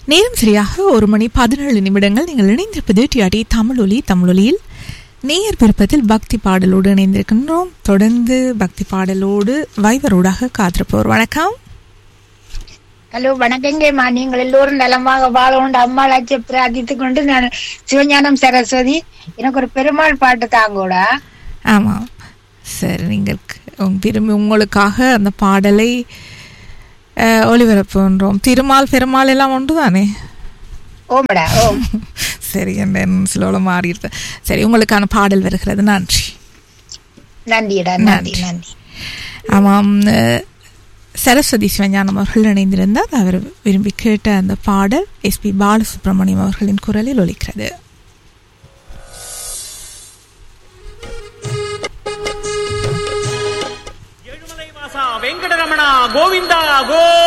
நேரம் சரியாக ஒரு மணி பதினேழு நிமிடங்கள் நீங்கள் இணைந்திருப்பது டிஆர்டி தமிழொலி தமிழொலியில் நேயர் விருப்பத்தில் பக்தி பாடலோடு இணைந்திருக்கின்றோம் தொடர்ந்து பக்தி பாடலோடு வைவரோடாக காத்திருப்போர் வணக்கம் ஹலோ வணக்கங்கம்மா நீங்கள் எல்லோரும் நலமாக வாழ உண்டு அம்மா லட்சிய பிரார்த்தித்துக் கொண்டு நான் சிவஞானம் சரஸ்வதி எனக்கு ஒரு பெருமாள் பாட்டு தாங்கூட ஆமாம் சரி நீங்கள் உங்க- திரும்பி உங்களுக்காக அந்த பாடலை அஹ், ஒளிபரப்புகின்றோம் திருமால் பெருமாள் எல்லாம் ஒன்று தானே ஓமடா ஓம் சரி என் சிலோல மாறி இருக்கு சரி உங்களுக்கான பாடல் வருகிறது நன்றி நன்றிடா நன்றி நன்றி ஆமாம் அஹ், சரஸ்வதி சிவஞானம் அவர்கள் இணைந்திருந்தார் அவர் விரும்பி கேட்ட அந்த பாடல் எஸ்பி பாலசுப்ரமணியம் அவர்களின் குரலில் ஒலிக்கிறது ఏడుమలై వాస వెంకటరమణ గోవింద గో